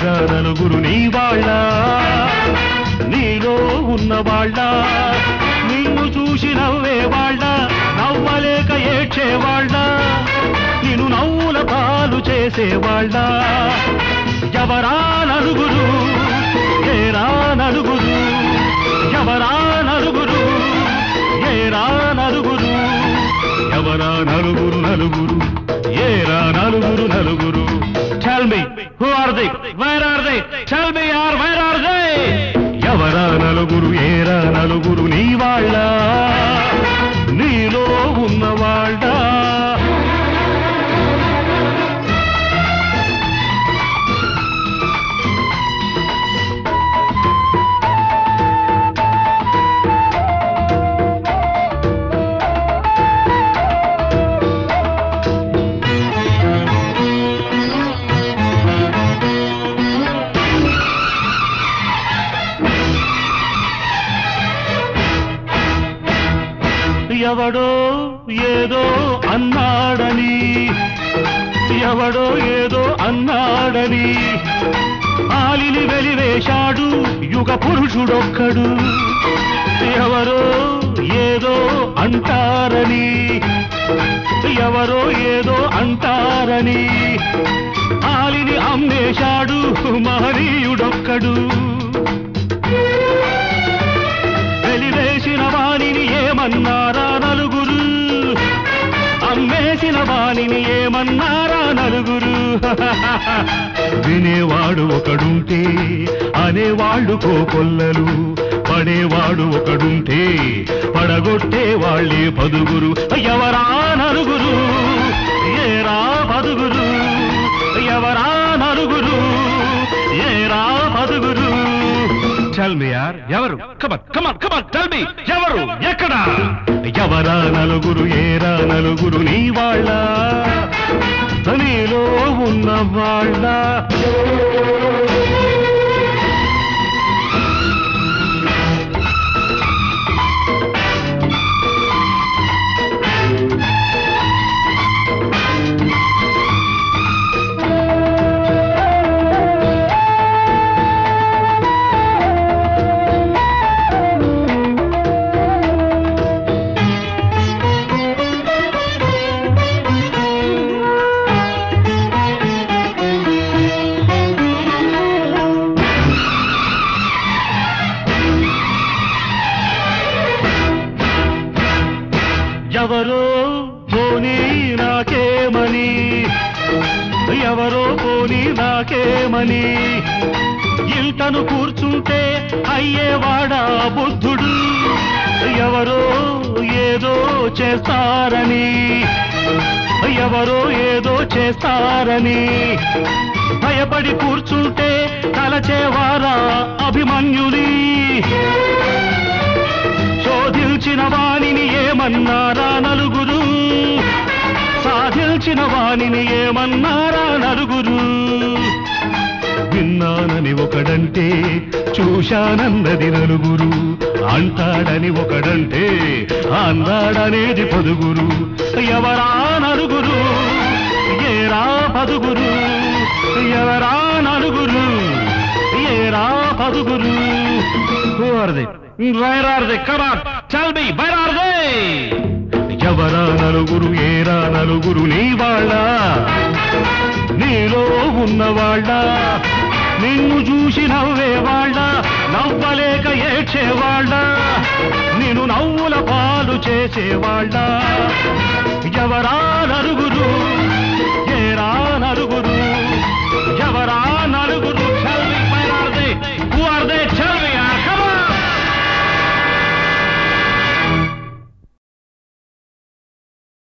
ఏరా నలుగురు నీ వాళ్ళ నీలో ఉన్న వాళ్ళ నిన్ను చూసి నవ్వే వాళ్ళ నవ్వలేక ఏడ్చే వాళ్ళ నిన్ను నవ్వుల పాలు చేసేవాళ్ళ ఎవరా నలుగురు ఏరా నలుగురు ఎవరా నలుగురు ఏరా నలుగురు ఎవరా నలుగురు నలుగురు ఏరా నలుగురు నలుగురు tell me who are they where are they tell me are where are they ఎవరా నలుగురు ఏరా నలుగురు నీ వాళ్ళ నీలో ఉన్న వాళ్ళ ఎవడో ఏదో అన్నాడని ఎవడో ఏదో అన్నాడని ఆలిని వెలివేశాడు యుగ పురుషుడొక్కడు ఎవరో ఏదో అంటారని ఎవరో ఏదో అంటారని ఆలిని అమ్మేశాడు మహనీయుడొక్కడు వెలివేసిన వాణిని ఏమన్నారా నలుగురు అమ్మేసిన వాణిని ఏమన్నారా నలుగురు వినేవాడు ఒకడుంటే అనేవాళ్ళు కోకొల్లలు పడేవాడు ఒకడుంటే పడగొట్టే వాళ్ళే పదుగురు ఎవరా నలుగురు ఏరా పదుగురు ఎవరా నలుగురు ఏరా పదుగురు టెల్ మీ యార్ ఎవరు come on come on come on tell me ఎవరు ఎక్కడ ఎవరా నలుగురు ఏరా నలుగురు నీ వాళ్ళ నీలో ఉన్న వాళ్ళ ఎవరో పోనీ నాకేమని ఎవరో పోనీ నాకేమని ఇంటను కూర్చుంటే అయ్యేవాడా బుద్ధుడు ఎవరో ఏదో చేస్తారని ఎవరో ఏదో చేస్తారని భయపడి కూర్చుంటే తలచేవారా అభిమన్యుని శోధించిన వాణిని ఏమన్నారా నలుగురు సాధించిన వాణిని ఏమన్నారా నలుగురు విన్నానని ఒకడంటే చూశానన్నది నలుగురు అంటాడని ఒకడంటే అన్నాడనేది పదుగురు ఎవరా నలుగురు ఏరా పదుగురు ఎవరా నలుగురు ఏరా పదుగురు Who are they? Where are they? Come on, tell me, where are they? ఎవరా నలుగురు ఏరా నలుగురు నీ వాళ్ళ నీలో ఉన్నవాళ్ళ నిన్ను చూసి నవ్వేవాళ్ళ నవ్వలేక ఏడ్చేవాళ్ళ నిన్ను నవ్వుల పాలు చేసేవాళ్ళ ఎవరా నలుగురు ఏరా నలుగురు